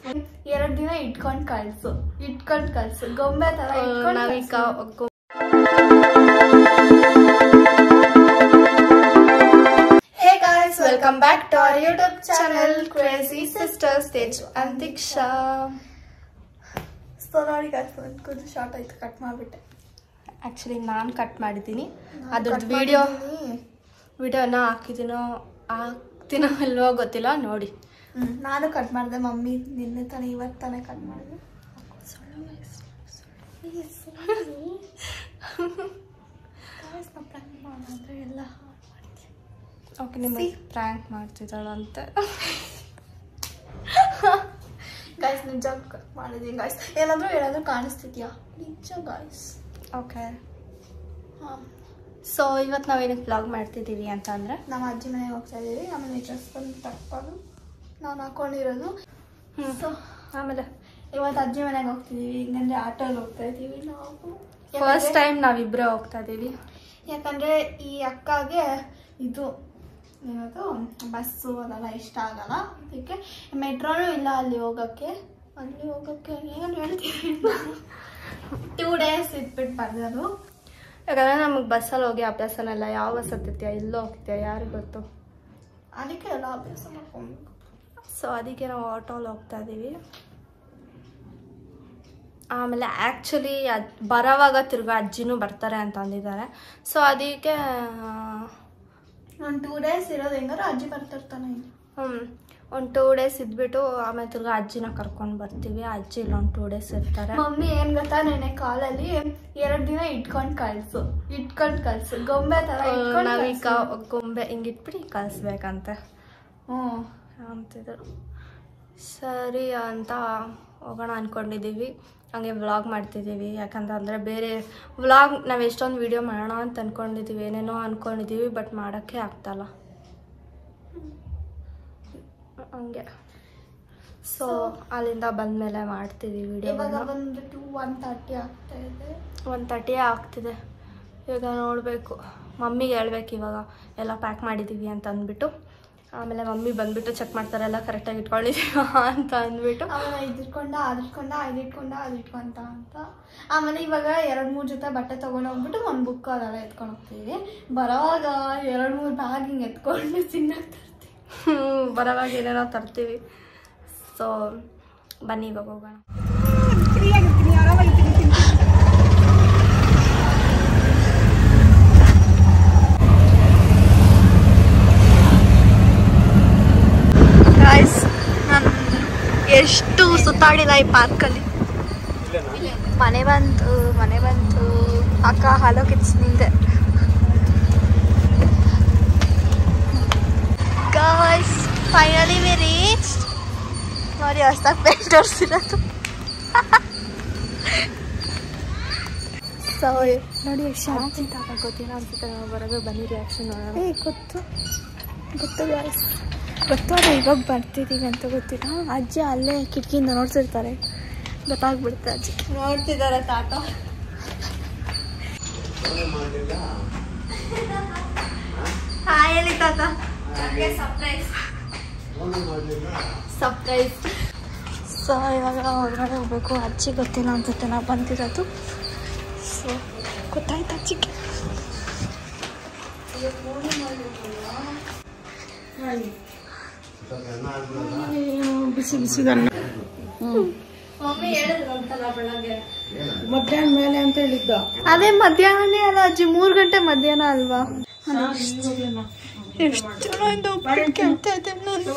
ಎರಡ್ ದಿನ ಇಟ್ಕೊಂಡ್ ಕಳ್ಸು ಇಟ್ಕೊಂಡ್ ಕಳ್ಸು ಗೊಂಬೆ ತರ ಇಟ್ಕೊಂಡ್ ನಾವೀಗ ಕಳ್ಸು. Hey guys welcome back to our YouTube channel crazy sisters Teju Antiksha so ನೋಡಿ ಗಾಯ್ಸ್ ಒಂದು ಕೂದಲು ಶಾರ್ಟ್ ಆಯ್ತು ಕಟ್ ಮಾಡ್ಬಿಟ್ಟೆ ಆ್ಯಕ್ಚುಲಿ ನಾನು ಕಟ್ ಮಾಡಿದ್ದೀನಿ ನಾನ್ ಅದ್ರದ್ದು cut ವಿಡಿಯೋ ಮಾಡಿದ್ದೀನಿ. ವಿಡಿಯೋನ ಹಾಕಿದ್ದೀನೋ ಹಾಕ್ತೀನೋ ಇಲ್ವೋ ಗೊತ್ತಿಲ್ಲ ನೋಡಿ ಹ್ಮ್, ನಾನು ಕಟ್ ಮಾಡಿದೆ ಮಮ್ಮಿ ನಿನ್ನೆ ತಾನೇ ಇವತ್ತು ತಾನೇ ಕಟ್ ಮಾಡಿದೆ ಎಲ್ಲ ಓಕೆ ನಿಮಗೆ ಪ್ರ್ಯಾಂಕ್ ಮಾಡ್ತಿದ್ದಾಳಂತೆ ಗಾಯ್ಸ್ ನಿಜ ಕಟ್ ಮಾಡಿದೀನಿ ಗಾಯ್ಸ್ ಏನಾದ್ರೂ ಏನಾದ್ರೂ ಕಾಣಿಸ್ತಿದ್ಯಾ ನಿಜ ಗಾಯ್ಸ್ ಓಕೆ ಸೊ ಇವತ್ತು ನಾವೇನಕ್ಕೆ ಬ್ಲಾಗ್ ಮಾಡ್ತಿದ್ದೀವಿ ಅಂತ ಅಂದರೆ ನಮ್ಮ ಅಜ್ಜಿ ಮನೆಗೆ ಹೋಗ್ತಾ ಇದೀವಿ ಆಮೇಲೆ ಡ್ರೆಸ್ ಬಂದು ತಕ್ಕೊಂಡು ನಾನು ಹಾಕೊಂಡಿರೋದು ಸೊ ಆಮೇಲೆ ಇವತ್ತು ಅಜ್ಜಿ ಮನೆಗೆ ಹೋಗ್ತಿದೀವಿ ಹಿಂಗಂದ್ರೆ ಆಟೋಲ್ಲಿ ಹೋಗ್ತಾ ಇದೀವಿ ನಾವು ಫಸ್ಟ್ ಯಾಕಂದ್ರೆ- ಟೈಮ್ ನಾವಿಬ್ಬರೇ ಹೋಗ್ತಾ ಇದ್ದೀವಿ ಯಾಕಂದ್ರೆ ಈ ಅಕ್ಕಗೆ ಇದು ಏನದು ಬಸ್ಸು ಅದೆಲ್ಲ ಇಷ್ಟ ಆಗಲ್ಲ ಅದಕ್ಕೆ ಮೆಟ್ರೋನು ಇಲ್ಲ ಅಲ್ಲಿ ಹೋಗಕ್ಕೆ ಅಲ್ಲಿ ಹೋಗಕ್ಕೆ ಏನು ಹೇಳ್ತೀವಿ ಟೂ ಡೇಸ್ ಇಟ್ಬಿಟ್ಟು ಬರ್ದದು ಯಾಕಂದರೆ ನಮಗೆ ಬಸ್ಸಲ್ಲಿ ಹೋಗಿ ಅಭ್ಯಾಸನೆಲ್ಲ ಯಾವ ಬಸ್ ಹತ್ತಿತ್ಯಾ ಎಲ್ಲೋ ಹೋಗ್ತೀಯ ಯಾರಿಗೆ ಗೊತ್ತು ಅದಕ್ಕೆ ಎಲ್ಲ ಅಭ್ಯಾಸ ಮಾಡ್ಕೊಬೇಕು ಸೊ ಅದಕ್ಕೆ ನಾವು ಆಟೋಲ್ಲಿ ಹೋಗ್ತಾ ಇದ್ದೀವಿ ಆಮೇಲೆ ಆ್ಯಕ್ಚುಲಿ ಅದು ಬರೋವಾಗ ತಿರ್ಗಾ ಅಜ್ಜಿನೂ ಬರ್ತಾರೆ ಅಂತ ಅಂದಿದ್ದಾರೆ ಸೊ ಅದಕ್ಕೆ ಒಂದು ಟೂ ಡೇಸ್ ಇರೋದು ಹೆಂಗಾರು ಅಜ್ಜಿ ಬರ್ತಿರ್ತಾನೆ ಇಲ್ಲಿ ಒಂದು ಟೂ ಡೇಸ್ ಇದ್ಬಿಟ್ಟು ಆಮೇಲೆ ತಿರ್ಗಾ ಅಜ್ಜಿನ ಕರ್ಕೊಂಡು ಬರ್ತೀವಿ ಅಜ್ಜಿ ಇಲ್ಲೊಂದು ಟೂ ಡೇಸ್ ಇರ್ತಾರೆ ಮಮ್ಮಿ ಏನ್ ಗೊತ್ತಾ ನೆನೆ ಕಾಲಲ್ಲಿ ಎರಡ್ ದಿನ ಇಟ್ಕೊಂಡ್ ಕಳ್ಸು ಇಟ್ಕೊಂಡ್ ಕಳ್ಸು ಗೊಂಬೆ ತರ ಇಟ್ಕೊಂಡ್ ನಾವೀಗ ಕಳ್ಸು. ಗೊಂಬೆ ಹಿಂಗಿಟ್ಬಿಟ್ಟು ಕಳಿಸ್ಬೇಕಂತೆ ಹ್ಮ್ ಅಂತಿದ್ರು ಸರಿ ಅಂತ ಹೋಗೋಣ ಅಂದ್ಕೊಂಡಿದ್ದೀವಿ ಹಂಗೆ ವ್ಲಾಗ್ ಮಾಡ್ತಿದ್ದೀವಿ ಯಾಕಂತಂದರೆ ಬೇರೆ ವ್ಲಾಗ್ ನಾವು ಎಷ್ಟೊಂದು ವೀಡಿಯೋ ಮಾಡೋಣ ಅಂತ ಅಂದ್ಕೊಂಡಿದ್ದೀವಿ ಏನೇನೋ ಅಂದ್ಕೊಂಡಿದ್ದೀವಿ ಬಟ್ ಮಾಡೋಕ್ಕೆ ಆಗ್ತಾಯಿಲ್ಲ ಹಂಗೆ ಸೊ ಅಲ್ಲಿಂದ ಬಂದಮೇಲೆ ಮಾಡ್ತೀವಿ ಇವಾಗ ವಿಡಿಯೋಗಳನ್ನ ಬಂದ್ಬಿಟ್ಟು ಒನ್ ತರ್ಟಿ ಆಗ್ತಾ ಇದೆ ಒನ್ ತರ್ಟಿ ಆಗ್ತಿದೆ ಈಗ ನೋಡಬೇಕು ಮಮ್ಮಿಗೆ ಹೇಳ್ಬೇಕು ಇವಾಗ ಎಲ್ಲ ಪ್ಯಾಕ್ ಮಾಡಿದ್ದೀವಿ ಅಂತ ಅಂದ್ಬಿಟ್ಟು ಆಮೇಲೆ ಮಮ್ಮಿ ಬಂದ್ಬಿಟ್ಟು ಚೆಕ್ ಮಾಡ್ತಾರೆ ಎಲ್ಲ ಕರೆಕ್ಟಾಗಿ ಇಟ್ಕೊಂಡಿದ್ದೀವ ಅಂತ ಅಂದ್ಬಿಟ್ಟು ಆಮೇಲೆ ಇದಿಟ್ಕೊಂಡ ಅದಿಟ್ಕೊಂಡ ಅದಿಟ್ಕೊಂಡ ಅದಿಟ್ಕೊಂತ ಅಂತ ಆಮೇಲೆ ಇವಾಗ ಎರಡ್ ಮೂರ್ ಜೊತೆ ಬಟ್ಟೆ ತಗೊಂಡ್ ಹೋಗ್ಬಿಟ್ಟು ಒಂದ್ ಬುಕ್ ಅದೆಲ್ಲ ಎತ್ಕೊಂಡು ಹೋಗ್ತೀವಿ ಬರೋವಾಗ ಎರಡ್ ಮೂರ್ ಬ್ಯಾಗ್ ಹಿಂಗ್ ಎತ್ಕೊಂಡು ತಿನ್ನಕ್ ತರ್ತೀವಿ ಬರೋವಾಗ ಏನೇನೋ ತರ್ತೀವಿ ಸೊ ಬನ್ನಿ ಇವಾಗ ಹೋಗೋಣ ಗಾಯ್ಸ್ ನಾನು ಎಷ್ಟು ಸುತ್ತಾಡಿಲ್ಲ ಈ ಪಾರ್ಕಲ್ಲಿ ಮನೆ ಬಂತು ಮನೆ ಬಂತು ಅಕ್ಕ ಹಲೋ ಕಿಟ್ಸ್ ನಿಂದೆ ಗಾಯ್ಸ್ ಫೈನಲಿ ವಿ ರೀಚ್ ನೋಡಿ ಹೊಸ್ದಾಗಿ ಪೇಂಟ್ ತೋರಿಸಿರೋದು ಸೊ ನೋಡಿ ಎಷ್ಟು ಶಾಂತಿ ಗೊತ್ತಿಲ್ಲ ಅನ್ಸುತ್ತೆ ನಾವು ಬರೋದು ಬನ್ನಿ ರಿಯಾಕ್ಷನ್ ನೋಡೋಣ ಏ ಗೊತ್ತು ಗೊತ್ತು ಗಾಯ್ಸ್ ಗೊತ್ತು ಅದು ಇವಾಗ ಬರ್ತಿದ್ದೀವಿ ಅಂತ ಗೊತ್ತಿಲ್ಲ ಅಜ್ಜಿ ಅಲ್ಲೇ ಕಿಟಕಿಯಿಂದ ನೋಡ್ತಿರ್ತಾರೆ ಗೊತ್ತಾಗ್ಬಿಡುತ್ತೆ ಅಜ್ಜಿ ನೋಡ್ತಿದ್ದಾರೆ ತಾತ ಹಾಯ್ ಹೇಳಿ ತಾತ ಸರ್ಪ್ರೈಸ್ ಸರ್ಪ್ರೈಸ್ ಸೊ ಇವಾಗ ಹೊರಗಡೆ ಹೋಗ್ಬೇಕು ಅಜ್ಜಿ ಗೊತ್ತಿಲ್ಲ ಅನ್ಸುತ್ತೆ ನಾವು ಬಂದಿರೋದು ಸೊ ಗೊತ್ತಾಯ್ತು ಅಜ್ಜಿಗೆ ಬಿಸಿ ಬಿಸಿ ಮಮ್ಮಿ ಹೇಳಿದ್ರಂತಲ್ಲ ಬೆಳಗ್ಗೆ ಮಧ್ಯಾಹ್ನ ಮೇಲೆ ಅಂತ ಹೇಳಿದ್ದ ಅದೇ ಮಧ್ಯಾಹ್ನನೇ ಅಲ್ಲ ಅಜ್ಜಿ ಮೂರ್ ಗಂಟೆ ಮಧ್ಯಾಹ್ನ ಅಲ್ವಾ ಎಷ್ಟು ಚೆನ್ನಾಗಿ ಉಪ್ಪಿಟ್ಟು ಕೆಡ್ತಾ ಇದೆ ನಾನು.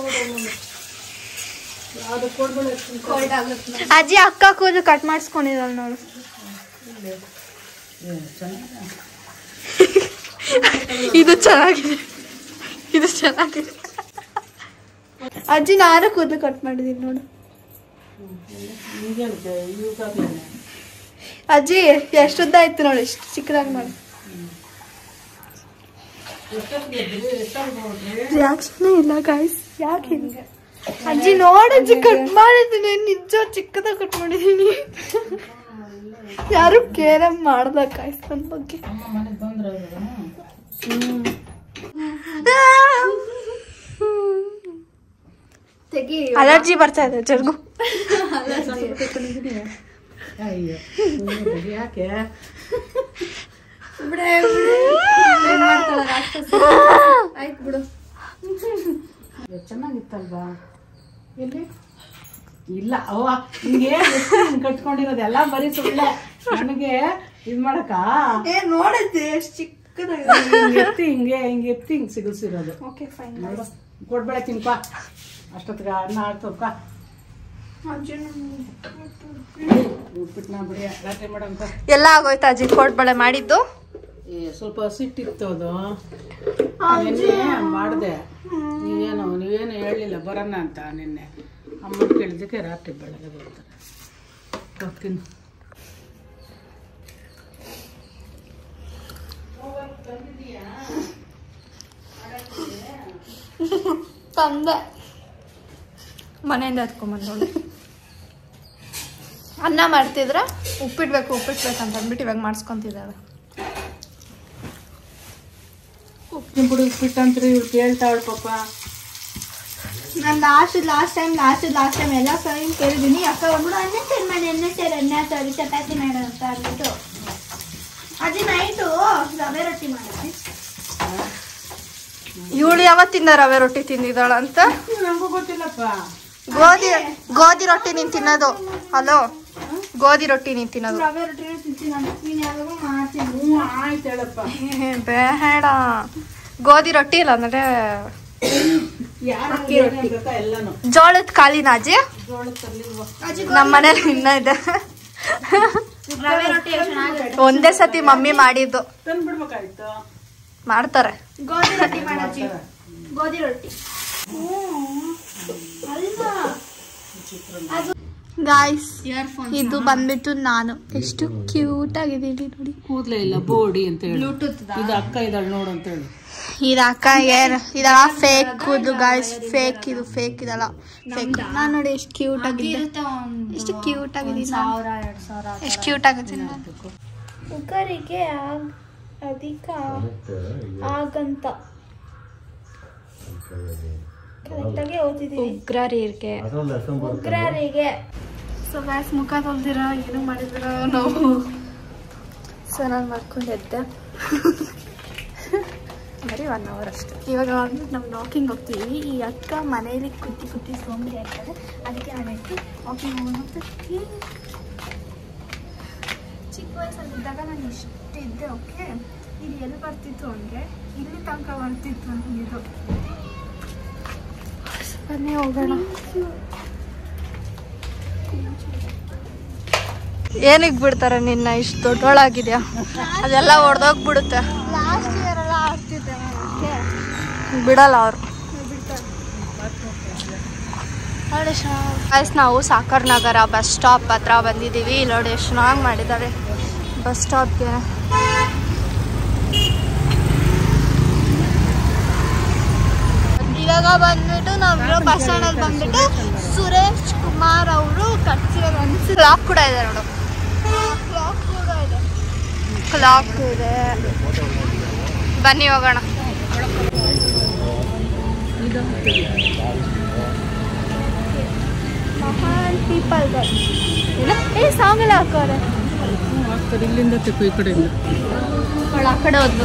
ಅಜ್ಜಿ ಅಕ್ಕ ಕೂದಲು ಕಟ್ ಮಾಡಿಸ್ಕೊಂಡಿದ್ದಾಳೆ ನೋಡು ಇದು ಚೆನ್ನಾಗಿದೆ ಇದು ಚೆನ್ನಾಗಿದೆ ಅಜ್ಜಿ ನಾನು ಕೂದಲು ಕಟ್ ಮಾಡಿದೀನಿ ನೋಡು ಅಜ್ಜಿ ಎಷ್ಟುದ್ದ ಆಯ್ತು ನೋಡಿ ಎಷ್ಟು ಚಿಕ್ಕದಾಗಿ ಮಾಡಿ ರಿಯಾಕ್ಷನ್ ಇಲ್ಲ ಗಾಯ್ಸ್ ಯಾಕೆ ಹಿಂಗೆ ಅಜ್ಜಿ ನೋಡಜ್ಜಿ ಕಟ್ ಮಾಡಿದ್ದೀನಿ ನಿಜ ಚಿಕ್ಕದಾಗಿ ಕಟ್ ಮಾಡಿದ್ದೀನಿ ಯಾರು ಕೇರ ಮಾಡ್ದ ಗಾಯ್ಸ್ ನನ್ನ ಬಗ್ಗೆ ತೆಗಿ ಅಲರ್ಜಿ ಬರ್ತಾ ಇದೆ ಜರ್ಗು ಅಯ್ಯೋ ಸುಮ್ನಿರು, ಯಾಕೆ ಆಯ್ತು ಬಿಡು ಇದು ಚೆನ್ನಾಗಿತ್ತಲ್ವಾ ಎಲ್ಲಿ ಇಲ್ಲ ಅವ್ವ ಹಿಂಗೆ ಎಷ್ಟು ಹಿಂಗ್ ಕಟ್ಕೊಂಡಿರೋದು ಎಲ್ಲ ಬರೀ ಸುಳ್ಳೆ ನನಗೆ ಇದ್ ಮಾಡಕ ಏ ನೋಡಿದ್ದೆ ಎಷ್ಟು ಚಿಕ್ಕದಾಗಿದೆ ಹಿಂಗೆ ಎತ್ತಿ ಹಿಂಗೆ ಹಿಂಗೆ ಎತ್ತಿ ಹಿಂಗೆ ಸಿಗಿಸಿರೋದು ಓಕೆ ಫೈನ್ ನೋಡು ಕೊಡ್ಬೇಡ ತಿನ್ಪ ಅಷ್ಟೊತ್ತಿಗೆ ಅನ್ನ ಆಡ್ತಪ್ಪ ಉಪ್ಪಿಟ್ಟು ನಾ ಬಿಡಿ ರಾತ್ರಿ ಮಾಡಂತ ಎಲ್ಲ ಆಗೋಯ್ತು ಅಜ್ಜಿ ಕೋಟ್ಬಳೆ ಮಾಡಿದ್ದು ಏ ಸ್ವಲ್ಪ ಸಿಟ್ಟಿತ್ತು ಅದು ನಿನ್ನೆ ಮಾಡಿದೆ ನೀವೇನು ನೀವೇನು ಹೇಳಲಿಲ್ಲ ಬರೋಣ ಅಂತ ನಿನ್ನೆ ಅಮ್ಮ ಕೇಳಿದ್ದಕ್ಕೆ ರಾತ್ರಿ ಬೆಳಗ್ಗೆ ಬರ್ತಾರೆ ಬರ್ತೀನಿ ತಂದೆ ಮನೆಯಿಂದ ಎತ್ಕೊಂಬಂದೋಳು ಅನ್ನ ಮಾಡ್ತಿದ್ರ ಉಪ್ಪಿಡ್ಬೇಕು ಉಪ್ಪಿಡ್ಬೇಕು ಅಂತ ಅಂದ್ಬಿಟ್ಟು ಇವಾಗ ಮಾಡಿಸ್ಕೊಂತಿದ್ದಾಳೆ ಉಪ್ಪಿನ ಪುಡಿ ಉಪ್ಪಿಟ್ಟು ಅಂತ್ರಿ ಇವ್ರು ಕೇಳ್ತಾವಳು ಪಾಪ ನಾನು last last time last last time ಎಲ್ಲ ಟೈಮ್ ಕೇಳಿದ್ದೀನಿ ಅಕ್ಕ ಬಂದ್ಬಿಡು ಅನ್ನ ಸಾರು ಮಾಡಿ ಅನ್ನ ಸಾರು ಅನ್ನ ಸಾರು ಚಪಾತಿ ಮಾಡು ಅಂತ ಅಂದ್ಬಿಟ್ಟು ಅದೇ ನೈಟು ರವೆ ರೊಟ್ಟಿ ಮಾಡಿದ್ವಿ ಇವಳು ಯಾವತ್ತಿಂದ ರವೆ ರೊಟ್ಟಿ ತಿಂದಿದ್ದಾಳ ಅಂತ ನಂಗೂ ಗೊತ್ತಿಲ್ಲಪ್ಪ ಗೋಧಿ ಗೋಧಿ ರೊಟ್ಟಿ ನೀನ್ ತಿನ್ನೋದು ಹಲೋ ಗೋಧಿ ರೊಟ್ಟಿ ನೀನ್ ತಿನ್ನೋದು ರವೆ ರೊಟ್ಟಿ ತಿಂತೀನಿ ನಾನು ನೀನು ಯಾವಾಗೂ ಮಾಡ್ತೀನಿ ಹ್ಞೂ ಆಯ್ತು ಹೇಳಪ್ಪ ಏ, ಬೇಡ ಗೋಧಿ ರೊಟ್ಟಿ ಇಲ್ಲ ಅಂದ್ರೆ ಯಾರು ಗೊತ್ತಾ ಎಲ್ಲಾನು ಜೋಳದ ಕಾಳಿನ ಅಜ್ಜಿ ಜೋಳದ ತರ್ಲಿಲ್ವಾ ಅಜ್ಜಿ ನಮ್ಮ ಮನೇಲಿ ಇನ್ನ ಇದೆ ರವೆ ರೊಟ್ಟಿ ಎಷ್ಟು ಚೆನ್ನಾಗಿರುತ್ತೆ ಒಂದೇ ಸತಿ ಮಮ್ಮಿ ಮಾಡಿದ್ದು ತಂದ್ಬಿಡ್ಬೇಕಾಯ್ತು ಮಾಡ್ತಾರೆ ಗೋಧಿ ರೊಟ್ಟಿ ಮಾಡಜ್ಜಿ ಗೋಧಿ ರೊಟ್ಟಿ ಅಲ್ವಾ ಗಾಯ್ಸ್ ಇಯರ್ಫೋನ್ ಇದು ಬಂದ್ಬಿಟ್ಟು ನಾನು ಎಷ್ಟು ಕ್ಯೂಟ್ ಆಗಿದ್ದೀನಿ ನೋಡಿ ಕೂದಲೇ ಇಲ್ಲ ಬೋಡಿ ಅಂತ ಹೇಳಿ ಬ್ಲೂಟೂತ್ ಇದು ಅಕ್ಕ ಇದ್ದಾಳೆ ನೋಡು ಅಂತ ಹೇಳಿ ಇದು ಅಕ್ಕ ಏನ್ ಇದಲ್ಲ ಫೇಕ್ ಕೂದಲು ಗಾಯ್ಸ್ ಫೇಕ್ ಇದು ಫೇಕ್ ಇದಲ್ಲ ಫೇಕ್ ನಾನು ನೋಡಿ ಎಷ್ಟು ಕ್ಯೂಟ್ ಆಗಿದೆ ಎಷ್ಟು ಕ್ಯೂಟ್ ಆಗಿದ್ದೀನಿ ನಾನು. ಸಾವಿರ ಎರಡು ಸಾವಿರ ಎಷ್ಟು ಕ್ಯೂಟ್ ಆಗಿದ್ದೀನಿ ನಾನು. ಉಗರಿಗೆ ಆಗ್- ಅಧಿಕ ಆಗಂತ ಕರೆಕ್ಟಾಗಿ ಓದಿದ್ದೀವಿ ಉಗ್ರರಿಗೆ ಉಗ್ರರಿಗೆ ಸೊ ಗ್ಯಾಸ್ ಮುಖ ತೊಳ್ದಿರ ಏನು ಮಾಡಿದಿರ ನಾವು ಸೊ ನಾನು ಮಾಡ್ಕೊಂಡು ಎದ್ದೆ ಬರೀ ಒನ್ ಅವರ್ ಅಷ್ಟೇ ಇವಾಗ ಅಂದ್ಬಿಟ್ಟು ನಾವು ವಾಕಿಂಗ್ ಹೋಗ್ತೀವಿ ಈ ಅಕ್ಕ ಮನೇಲಿ ಕುತ್ತಿ ಕುತ್ತಿ ಸೋಂಬರಿ ಆಗ್ತಾರೆ ಅದಕ್ಕೆ ನಾನು ಎದ್ದು ವಾಕಿಂಗ್ ಹೋಗ್ತಿರ್ತೀನಿ ಚಿಕ್ಕ ವಯಸ್ಸಲ್ಲಿದ್ದಾಗ ನಾನು ಇಷ್ಟಿದ್ದೆ ಓಕೆ ಇದು ಎಲ್ಲಿ ಬರ್ತಿತ್ತು ಅಂದರೆ ಇಲ್ಲಿ ತನಕ ಬರ್ತಿತ್ತು ಇದು ಬನ್ನಿ ಹೋಗೋಣ ಏನಕ್ಕೆ ಬಿಡ್ತಾರೆ ನಿನ್ನ ಇಷ್ಟು ದೊಡ್ಡೋಳಾಗಿದ್ಯಾ ಅದೆಲ್ಲ ಹೊಡೆದೋಗ್ಬಿಡುತ್ತೆ ಲಾಸ್ಟ್ ಇಯರ್ ಎಲ್ಲ ಆಡ್ತಿದ್ದೆ ಅದಕ್ಕೆ ಬಿಡಲ್ಲ ಅವರು ಗೈಸ್ ನಾವು ಸಾಕರ್ ನಗರ ಬಸ್ ಸ್ಟಾಪ್ ಹತ್ರ ಬಂದಿದ್ದೀವಿ ಇಲ್ಲಿ ನೋಡಿ ಎಷ್ಟು ಚೆನ್ನಾಗಿ ಮಾಡಿದ್ದಾರೆ ಬಸ್ ಸ್ಟಾಪ್ಗೆ ಇವಾಗ ಬಂದ್ಬಿಟ್ಟು ನಾವಿರೋ ಬಸ್ ಸ್ಟ್ಯಾಂಡಲ್ಲಿ ಬಂದ್ಬಿಟ್ಟು ಸುರೇಶ್ ಕುಮಾರ್ ಅವರು ಕಟ್ಸಿರೋದು ಅನ್ಸುತ್ತೆ ಕ್ಲಾಕ್ ಕೂಡ ಇದೆ ನೋಡು ಕ್ಲಾಕ್ ಕೂಡ ಇದೆ ಕ್ಲಾಕ್ ಇದೆ ಬನ್ನಿ ಹೋಗೋಣ ಮಹಾನ್ ಪೀಪಲ್ಗಳು ಏ ಸಾಂಗ್ ಎಲ್ಲ ಹಾಕೋರೆ ಆಗ್ತದೆ ಇಲ್ಲಿಂದ ತೆಕ್ಕು ಈ ಕಡೆಯಿಂದ ಅವಳು ಆ ಕಡೆ ಹೋದ್ಲು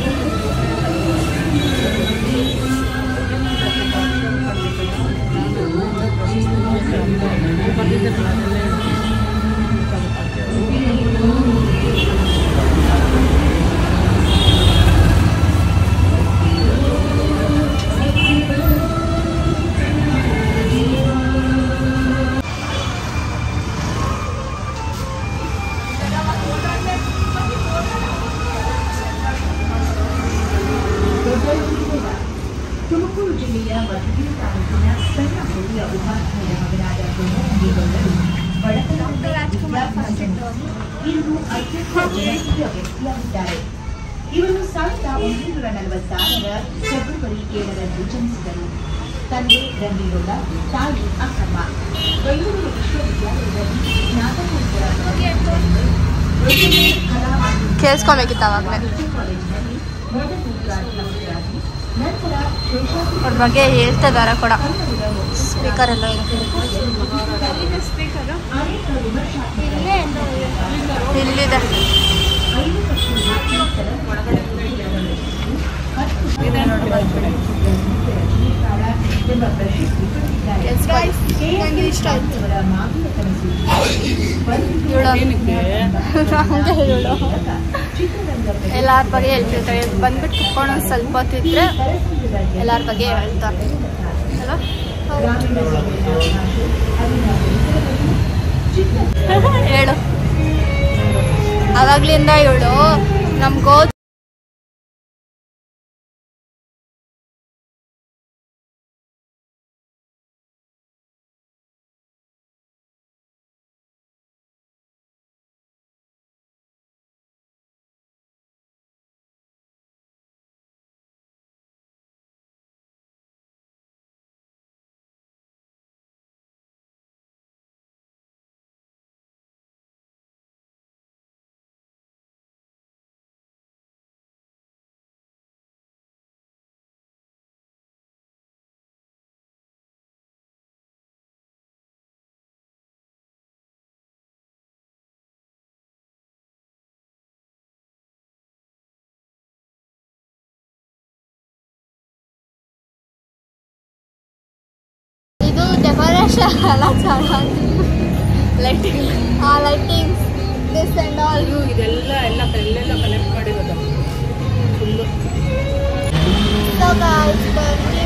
ಇವರು ಸಾವಿರದ ಒಂಬೈನೂರ ನಲವತ್ತಾರರ ಫೆಬ್ರವರಿ ಏಳರಂದು ಜನಿಸಿದರು ತಂದೆ ರಂಗೀಗೌಡ ತಾಯಿ ಅಕ್ಕಮ್ಮ ಬೆಂಗಳೂರು ವಿಶ್ವವಿದ್ಯಾಲಯದಲ್ಲಿ ಸ್ನಾತಕೋತ್ತರ ಕಲಾ ಮತ್ತು ಕೇಳಿಸ್ಕೊಬೇಕಿತ್ತು ಅವಾಗಲೇ ವಾಣಿಜ್ಯ ಕಾಲೇಜಿನಲ್ಲಿ ಮೊದಲು ಪ್ರಾಧ್ಯಾಪಕರಾಗಿ ನಂತರ ಶೇಷಾದ್ರಿ ಅವ್ರ ಬಗ್ಗೆ ಹೇಳ್ತಿದ್ದಾರೆ ಕೂಡ ಕನ್ನಡದ ಸ್ಪೀಕರ್ ಎಲ್ಲ ಇದೆ ಇಲ್ಲಿದೆ ನನಗೆ ಇಷ್ಟ ಆಯ್ತು ಇವಳು ಏನಕ್ಕೆ ಹಂಗೆ ಹೇಳು ಎಲ್ಲಾರ ಬಗ್ಗೆ ಹೇಳ್ತಿರ್ತಾರೆ ಬಂದ್ಬಿಟ್ಟು ಕುತ್ಕೊಂಡು ಒಂದು ಸ್ವಲ್ಪ ಹೊತ್ತಿದ್ರೆ ಎಲ್ಲಾರ ಬಗ್ಗೆ ಹೇಳ್ತಾರೆ ಅಲ್ವಾ ಹೇಳು ಅವಾಗ್ಲಿಂದ ಇವಳು ನಮ್ಗೋ ಇದು ಡೆಕೋರೇಷನ್ ಎಲ್ಲ ಚೆನ್ನಾಗಿ ಲೈಟಿಂಗ್ ಆ ಲೈಟಿಂಗ್ಸ್ ದಿಸ್ ಆ್ಯಂಡ್ ಆಲ್ ಇದು ಇದೆಲ್ಲ ಎಲ್ಲ ಎಲ್ಲೆಲ್ಲ ಕಲೆಕ್ಟ್ ಮಾಡಿರೋದು ಫುಲ್ಲು ಸೊ ಗಾಯ್ಸ್ ಬನ್ನಿ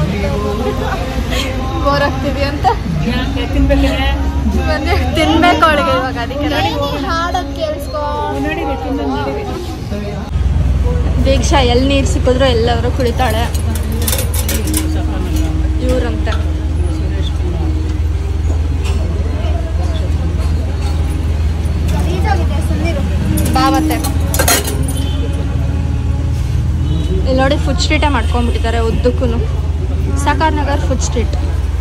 ಬೋರ್ ಆಗ್ತಿದೆ ಅಂತ ಯಾಕೆ ತಿನ್ಬೇಕಾದ್ರೆ ಬನ್ನಿ ತಿನ್ಬೇಕು ಅವಳಿಗೆ ಇವಾಗ ಅದಕ್ಕೆ ಹಾಡೋದು ಕೇಳಿಸ್ಕೊ ನೋಡಿದೆ ತಿಂದು ನೋಡಿದೆ ದೀಕ್ಷಾ ಎಲ್ಲಿ ನೀರು ಸಿಕ್ಕಿದ್ರು ಎಲ್ಲರೂ ಕುಡಿತಾಳೆ ಇವ್ರಂತೆ ಸುರೇಶ್ ಕುಮಾರ್ ಈಜಾಗಿದೆ ಸುಂದಿರು ಬಾ ಮತ್ತೆ ಇಲ್ಲಿ ನೋಡಿ ಫುಡ್ ಸ್ಟ್ರೀಟೇ ಮಾಡ್ಕೊಂಡ್ಬಿಟ್ಟಿದ್ದಾರೆ ಉದ್ದಕ್ಕೂ ಸಾಕಾರ್ ನಗರ್ ಫುಡ್ ಸ್ಟ್ರೀಟ್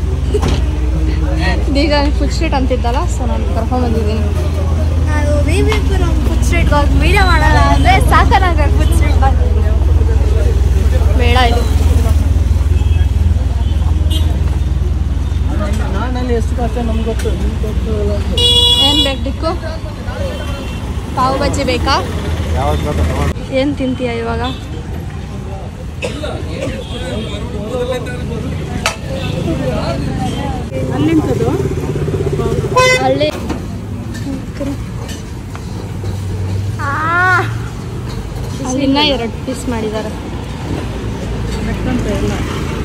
ಈಗ ಫುಡ್ ಸ್ಟ್ರೀಟ್ ಅಂತಿದ್ದಲ್ಲ ಸೊ ನಾನು ಕರ್ಕೊಂಡ್ಬಂದಿದ್ದೀನಿ ನಾನು ವಿ ವಿ ಪುರಂ ಫುಡ್ ಸ್ಟ್ರೀಟ್ಗೆ ಹೋಗಿ ವೀಡಿಯೋ ಮಾಡೋಣ ಅಂದರೆ ಸಾಕನಾಗರ್ ಫುಡ್ ಸ್ಟ್ರೀಟ್ ಬಂದಿದ್ದೀನಿ ಬೇಡ ಇದು ನಾನಲ್ಲಿ ಎಷ್ಟು ಕಾಸ ನಮ್ಗೆ ಗೊತ್ತು ನಿಮ್ಗೆ ಗೊತ್ತು ಎಲ್ಲ ಗೊತ್ತು. ಏನು ಬೇಕು ದಿಕ್ಕು ಪಾವ್ ಬಜ್ಜಿ ಬೇಕಾ ಏನು ತಿಂತೀಯ ಇವಾಗ ಅಲ್ಲಿಂಥದ್ದು ಅಲ್ಲಿ ಅಲ್ಲಿನ್ನ ಎರಡು ಪೀಸ್ ಮಾಡಿದ್ದಾರೆ ಲೆಕ್ಕಂತ ಇಲ್ಲ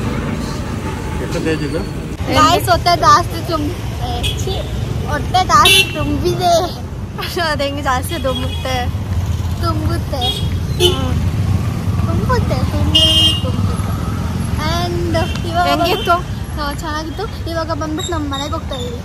ಗಾಯ್ಸ್ ಹೊಟ್ಟೆ ಜಾಸ್ತಿ ತುಂಬ ಛೀ, ಹೊಟ್ಟೆ ಜಾಸ್ತಿ ತುಂಬಿದೆ ಅದು ಹೆಂಗೆ ಜಾಸ್ತಿ ತುಂಬುತ್ತೆ ತುಂಬುತ್ತೆ ತುಂಬುತ್ತೆ ತುಂಬಿ ತುಂಬುತ್ತೆ ಆ್ಯಂಡ್ ಇವಾಗ ಹೆಂಗಿತ್ತು ಹಾ, ಚೆನ್ನಾಗಿತ್ತು ಇವಾಗ ಬಂದ್ಬಿಟ್ಟು ನಮ್ಮ ಮನೆಗೆ ಹೋಗ್ತಾ ಇದೀವಿ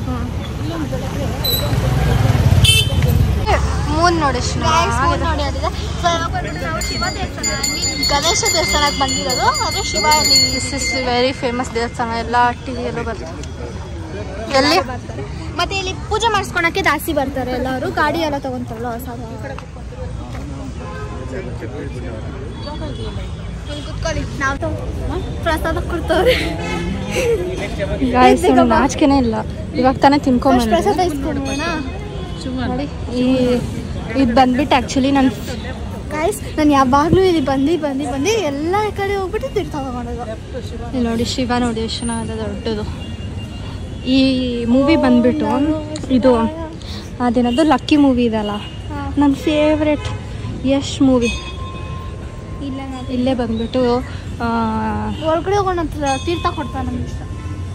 ಮೂನ್ ನೋಡಿ ಎಷ್ಟು ಗಾಯ್ಸ್ ಚೆನ್ನಾಗಿದೆ. ನೋಡಿ ಅದಿದೆ ಸೊ ಇವಾಗ ಬಂದ್ಬಿಟ್ಟು ನಾವು ಶಿವ ದೇವಸ್ಥಾನ I mean ಗಣೇಶ ದೇವಸ್ಥಾನಕ್ಕೆ ಬಂದಿರೋದು ಅದೇ ಶಿವ ಅಲ್ಲಿ ದಿಸ್ ಇಸ್ ವೆರಿ ಫೇಮಸ್ ದೇವಸ್ಥಾನ ಎಲ್ಲ ಟಿವಿಯಲ್ಲೂ ಬರ್ತದೆ ಎಲ್ಲಿ ಮತ್ತೆ ಇಲ್ಲಿ ಪೂಜೆ ಮಾಡಿಸ್ಕೊಳಕ್ಕೆ ಜಾಸ್ತಿ ಬರ್ತಾರೆ ಎಲ್ಲರೂ ಗಾಡಿ ಎಲ್ಲ ತಗೊಂತಾರಲ್ಲ ಹೊಸ ಇಲ್ಲಿ ಕುತ್ಕೊಳ್ಳಿ ನಾವು ಪ್ರಸಾದ ಕೊಡ್ತವ್ರೆ ಗಾಯ್ಸ್ ನಾಚಿಕೆನೇ ಇಲ್ಲ ಇವಾಗ ತಾನೇ ತಿನ್ಕೊಂಬಂದ್ರೆ ಪ್ರಸಾದ ಇಸ್ಕೊಡೋಣ ನೋಡಿ ಈ ಇದು ಬಂದ್ಬಿಟ್ಟು ಆ್ಯಕ್ಚುಲಿ ನನ್ನ ಗಾಯ್ಸ್ ನಾನು ಯಾವಾಗಲೂ ಇಲ್ಲಿ ಬಂದು ಬಂದು ಬಂದು ಎಲ್ಲ ಕಡೆ ಹೋಗ್ಬಿಟ್ಟು ತೀರ್ಥ ತಗೊಂಡೋದು ಇಲ್ಲಿ ನೋಡಿ ಶಿವ ನೋಡಿ ಎಷ್ಟು ಚೆನ್ನಾಗಿದೆ ದೊಡ್ಡದು ಈ ಮೂವಿ ಬಂದ್ಬಿಟ್ಟು ಇದು ಅದೇನದು ಲಕ್ಕಿ ಮೂವಿ ಇದಲ್ಲ ನನ್ನ ಫೇವ್ರೆಟ್ ಯಶ್ ಮೂವಿ ಇಲ್ಲ ನಾನು ಇಲ್ಲೇ ಬಂದ್ಬಿಟ್ಟು ಆ, ಒಳಗಡೆ ಹೋಗೋಣ ಅಂತ ತೀರ್ಥ ಕೊಡ್ತಾನೆ ನಮ್ಗೆ ಇಷ್ಟ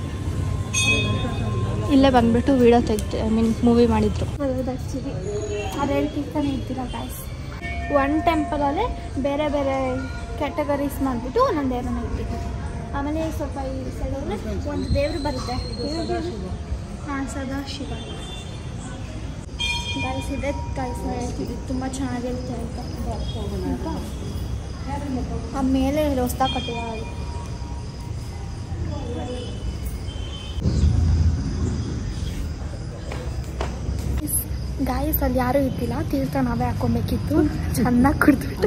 ಇಲ್ಲೇ ಬಂದ್ಬಿಟ್ಟು ವಿಡಿಯೋ ತೆಗ್ದು ಐ ಮೀನ್ ಮೂವಿ ಮಾಡಿದ್ರು ಬರೋದು ಆ್ಯಕ್ಚುಲಿ ಅದೇ ತೀರ್ಥನೇ ಇರ್ತೀರ ಗಾಯ್ಸ್ ಒನ್ ಟೆಂಪಲಲ್ಲೇ ಬೇರೆ ಬೇರೆ ಕ್ಯಾಟಗರೀಸ್ ಮಾಡಿಬಿಟ್ಟು ಒಂದೊಂದು ದೇವ್ರನ್ನ ಇಟ್ಟಿದ್ದಾರೆ ಆಮೇಲೆ ಸ್ವಲ್ಪ ಈ ಸೈಡ್ ಹೋದ್ರೆ ಒಂದು ದೇವ್ರು ಬರುತ್ತೆ ಹಾಂ ಸದಾ ಶಿವ ಗಾಯ್ಸ್ ಇದೆ ಗಾಯ್ಸ್ ಹೇಳ್ತಿದ್ವಿ ತುಂಬ ಚೆನ್ನಾಗಿರುತ್ತೆ ಅಂತ ಅಂತ ಆ ಮೇಲೆ ಹೊಸ್ತಾ ಕಟ್ಟಿದ್ದಾರೆ ಗಾಯಸ್ ಅಲ್ಲಿ ಯಾರೂ ಇದ್ದಿಲ್ಲ ತೀರ್ಥ ನಾವೇ ಹಾಕೊಬೇಕಿತ್ತು ಚೆನ್ನಾಗಿ ಕುಡಿದ್ಬಿಟ್ಟು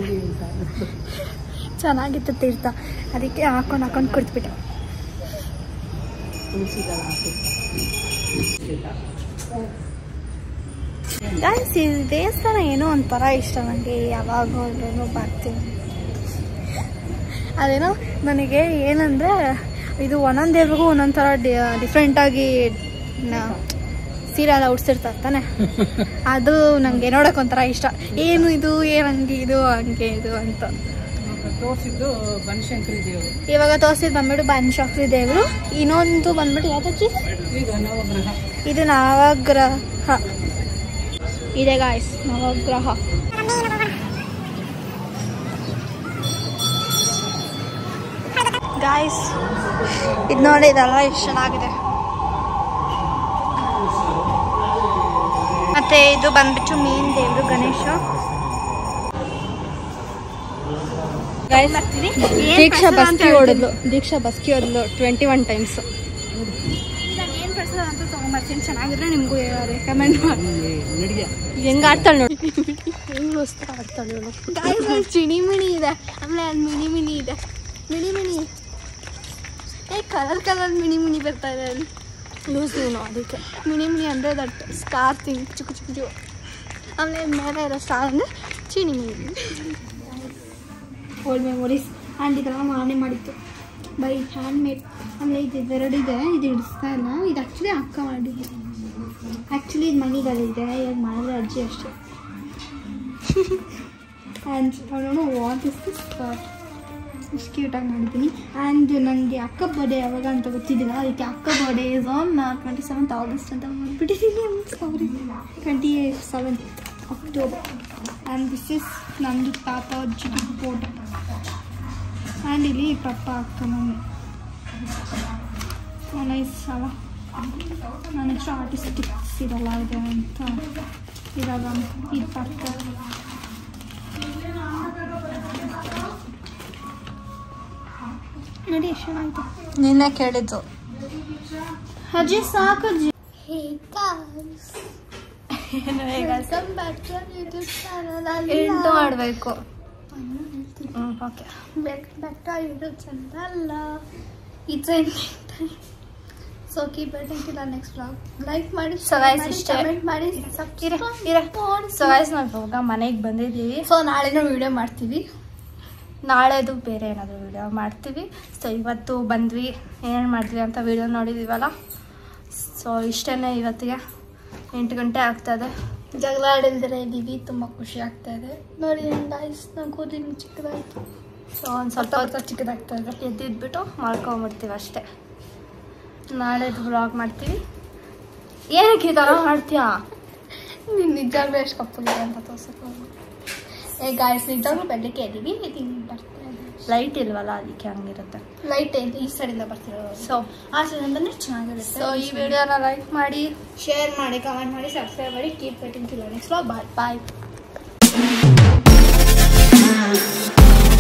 ಚೆನ್ನಾಗಿತ್ತು ತೀರ್ಥ ಅದಕ್ಕೆ ಹಾಕೊಂಡು ಹಾಕೊಂಡು ಕುಡಿದ್ಬಿಟ್ಟೆ ತುಳಸಿ ದಳ ಹಾಕಿ ಗಾಯ್ಸ್ ಈ ದೇವಸ್ಥಾನ ಏನೋ ಒಂಥರ ಇಷ್ಟ ನನಗೆ ಯಾವಾಗಲೂ ಬರ್ತೀನಿ ಅದೇನೋ ನನಗೆ ಏನಂದರೆ ಇದು ಒಂದೊಂದು ದೇವ್ರಿಗೂ ಒಂದೊಂದು ಥರ ಡಿಫ್ರೆಂಟಾಗಿ ಸೀರೆ ಎಲ್ಲ ಉಡ್ಸಿರ್ತಾರೆ ತಾನೆ ಅದು ನನಗೆ ನೋಡೋಕೆ ಒಂಥರ ಇಷ್ಟ ಏನು ಇದು ಏನು ಹಂಗೆ ಇದು ಹಂಗೆ ಇದು ಅಂತ ತೋರಿಸಿದ್ದು ಬನಶಂಕರಿ ದೇವರು ಇವಾಗ ತೋರಿಸಿದ್ ಬಂದ್ಬಿಟ್ಟು ಬನಶಂಕರಿ ದೇವರು ಇನ್ನೊಂದು ಬಂದ್ಬಿಟ್ಟು ಯಾವ್ದು ಈಗ ನವಗ್ರಹ ಇದು ನವಗ್ರಹ ಇದೆ ಗಾಯ್ಸ್ ನವಗ್ರಹ ಗಾಯ್ಸ್ ಇದು ನೋಡಿ ಇದೆಲ್ಲ ಎಷ್ಟು ಚೆನ್ನಾಗಿದೆ ಮತ್ತೆ ಇದು ಬಂದ್ಬಿಟ್ಟು ಮೀನ್ ದೇವರು ಗಣೇಶ ಗಾಯ್ಸ್ ದೀಕ್ಷಾ ಬಸ್ಕಿ ಹೊಡೆದ್ಲು ದೀಕ್ಷಾ ಬಸ್ಕಿ ಹೊಡೆದ್ಲು ಟ್ವೆಂಟಿ ಒನ್ ಟೈಮ್ಸ್ ನಾನು ಏನು ಪ್ರಸಾದ ಅಂತ ತೊಗೊಂಬರ್ತೀನಿ ಚೆನ್ನಾಗಿದ್ರೆ ನಿಮಗೂ ರೆಕಮೆಂಡ್ ಮಾಡಿ ನಡಿಯ ಹೆಂಗ್ ಆಡ್ತಾಳೆ ನೋಡಿ ಹೆಂಗೋಸ್ಕರ ಆಡ್ತಾಳೆ ಇವಳು ಗಾಯ್ಸ್ ಅಲ್ಲಿ ಚಿಣಿ ಮಿಣಿ ಇದೆ ಆಮೇಲೆ ಅಲ್ಲಿ ಮಿನಿ ಮಿನಿ ಇದೆ ಮಿನಿ ಮಿನಿ ಏ ಕಲರ್ ಕಲರ್ ಮಿನಿ ಮಿನಿ ಬರ್ತಾ ಇದೆ ಅಲ್ಲಿ ಲೂಸ್ ಇವನು ಅದಕ್ಕೆ ಮಿನಿ ಮಿನಿ ಅಂದರೆ ದಟ್ ಸ್ಟಾರ್ ಥಿಂಗ್ ಚಿಕ್ಕ ಚಿಕ್ಕ ಚಿಕ್ಕ ಆಮೇಲೆ ಮೇಲೆ ಇರೋ ಸ್ಟಾರ್ ಅಂದರೆ ಚಿಣಿ ಮಿನಿ ಓಲ್ಡ್ ಮೆಮೊರೀಸ್ ಆ್ಯಂಡ್ ಇದೆಲ್ಲ ನಾನೇ ಮಾಡಿತ್ತು ಬೈ ಹ್ಯಾಂಡ್ ಮೇಡ್ ಆಮೇಲೆ ಇದು ಎರಡಿದೆ ಇದು ಇಡಿಸ್ತಾ ಇಲ್ಲ ಇದು ಆ್ಯಕ್ಚುಲಿ ಅಕ್ಕ ಮಾಡಿದ್ದು ಆ್ಯಕ್ಚುಲಿ ಇದು ಮನೆಗಳಿದೆ ಇವಾಗ ಮಾಡಿದ್ರೆ ಅಜ್ಜಿ ಅಷ್ಟೇ ಆ್ಯಂಡ್ ಅವನು ವಾಟ್ ಇಸ್ ದಿಸ್ ಇಷ್ಟು ಕ್ಯೂಟಾಗಿ ಮಾಡಿದ್ದೀನಿ ಆ್ಯಂಡ್ ನನಗೆ ಅಕ್ಕ ಬರ್ಡೇ ಯಾವಾಗ ಅಂತ ಗೊತ್ತಿದ್ದಿಲ್ಲ ಅದಕ್ಕೆ ಅಕ್ಕ birthday is on twenty seventh August ಅಂತ ಮಾಡಿಬಿಟ್ಟಿದ್ದೀನಿ sorry twenty seventh October and this is ನಂದು ತಾತ ಅಜ್ಜಿ ಫೋಟೋ ಆ್ಯಂಡ್ ಇಲ್ಲಿ ಪಪ್ಪ ಅಕ್ಕ ಮಮ್ಮಿ ನೈಸ್ ಅಲ್ಲ ನಾನು ಎಷ್ಟು ಆರ್ಟಿಸ್ಟಿಕ್ಸ್ ಇದೆಲ್ಲ ಇದೆ ಅಂತ ಇವಾಗ ಇದು ಪಕ್ಕ ನೋಡಿ ಎಷ್ಟು ಚೆನ್ನಾಗಿದೆ ನಿನ್ನೆ ಕೇಳಿದ್ದು ಅಜ್ಜಿ ಸಾಕು ಅಜ್ಜಿ ಎಂಟು ಮಾಡಬೇಕು ಓಕೆ ಬೆಟ್ಟ ಇದು ಚಂದ ಅಲ್ಲ ಇದು ಸೊ ಕೀಪ್ ಬೆಟ್ಟಿಂಗ್ ಇಲ್ಲ ನೆಕ್ಸ್ಟ್ ಬ್ಲಾಗ್ ಲೈಕ್ ಮಾಡಿ So guys, ಇಷ್ಟೇ. ಕಮೆಂಟ್ ಮಾಡಿ ಇರ ಇರ ಸೊ ಗೈಸ್ ನಾವು ಇವಾಗ ಮನೆಗೆ ಬಂದಿದ್ದೀವಿ ಸೊ ನಾಳೆನೂ ವಿಡಿಯೋ ಮಾಡ್ತೀವಿ ನಾಳೆದು ಬೇರೆ ಏನಾದರೂ ವಿಡಿಯೋ ಮಾಡ್ತೀವಿ ಸೊ ಇವತ್ತು ಬಂದ್ವಿ ಏನೇನು ಮಾಡಿದ್ವಿ ಅಂತ ವಿಡಿಯೋ ನೋಡಿದ್ದೀವಲ್ಲ ಸೊ ಇಷ್ಟೇ ಇವತ್ತಿಗೆ ಎಂಟು ಗಂಟೆ ಆಗ್ತದೆ ಜಗಳ ಆಡಿಲ್ದಿರ ಇದ್ದೀವಿ ತುಂಬ ಖುಷಿ ಆಗ್ತಾ ಇದೆ ನೋಡಿ ಗಾಯ್ಸ್ ನಮ್ಮ ಕೂದಲು ಚಿಕ್ಕದಾಯ್ತು ಸೊ ಒಂದು ಸ್ವಲ್ಪ ಸ್ವಲ್ಪ ಹೊತ್ತು ಹೊತ್ತು ಚಿಕ್ಕದಾಗ್ತಾ ಇದೆ ಎದ್ದಿದ್ಬಿಟ್ಟು ಮಲ್ಕೊಂಬಿಡ್ತೀವಿ ಅಷ್ಟೇ ನಾಳೆದು ವ್ಲಾಗ್ ಮಾಡ್ತೀವಿ ಏನಕ್ಕೆ ಈ ಥರ ಮಾಡ್ತೀಯಾ ನೀನು ನಿಜವಾಗ್ಲೂ ಎಷ್ಟು ಕಪ್ಪಗಿದೆ ಅಂತ ತೋರ್ಸಕ್ಕೆ ಏ ಗಾಯ್ಸ್ ನಿಜವಾಗ್ಲೂ ಬೆಳಗ್ಗೆ ಎದ್ದೀವಿ ಇದು ಬರ್ತಾ ಇದೆ ಲೈಟ್ ಇಲ್ವಲ್ಲ ಅದಕ್ಕೆ ಹಂಗಿರುತ್ತೆ ಲೈಟ್ ಐತೆ ಈ ಸೈಡಿಂದ ಬರ್ತಿರೋದು ಸೊ ಆ ಸೈಡಿಂದ ಬಂದರೆ ಚೆನ್ನಾಗಿರುತ್ತೆ ಸೊ ಈ ವಿಡಿಯೋನ ಲೈಕ್ ಮಾಡಿ ಶೇರ್ ಮಾಡಿ ಕಮೆಂಟ್ ಮಾಡಿ ಸಬ್ಸ್ಕ್ರೈಬ್ ಮಾಡಿ keep waiting to next bye bye